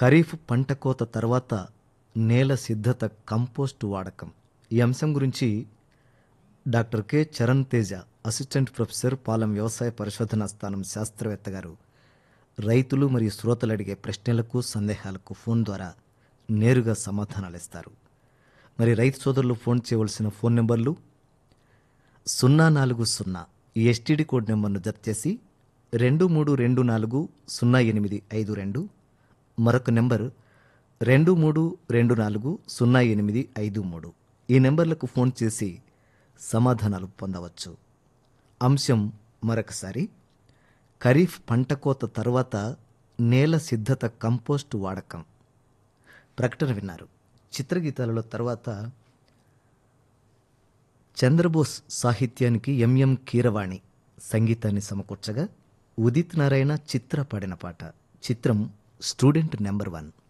ఖరీఫ్ పంట కోత తర్వాత నేల సిద్ధత కంపోస్ట్ వాడకం ఈ అంశం గురించి doctor K Charan Teja assistant professor Palem వ్యవసాయ పరిశోధనా స్థానం శాస్త్రవేత్త గారు రైతులు మరియు శ్రోతలు అడిగే ప్రశ్నలకు సందేహాలకు ఫోన్ ద్వారా నేరుగా సమాధానాలు ఇస్తారు మరి రైతు సోదరులు ఫోన్ చేయవలసిన ఫోన్ నెంబర్లు సున్నా నాలుగు సున్నా ఈ ఎస్టీడీ కోడ్ నెంబర్ను జత చేసి రెండు మూడు రెండు నాలుగు సున్నా ఎనిమిది ఐదు రెండు మరొక నెంబర్ రెండు మూడు రెండు నాలుగు సున్నా ఎనిమిది ఐదు మూడు ఈ నెంబర్లకు ఫోన్ చేసి సమాధానాలు పొందవచ్చు అంశం మరొకసారి ఖరీఫ్ పంట కోత తర్వాత నేల సిద్ధత కంపోస్ట్ వాడకం ప్రకటన విన్నారు చిత్రగీతాలలో తర్వాత చంద్రబోస్ సాహిత్యానికి ఎంఎం కీరవాణి సంగీతాన్ని సమకూర్చగా ఉదిత్ నారాయణ చిత్ర పాడిన పాట చిత్రం స్టూడెంట్ నెంబర్ వన్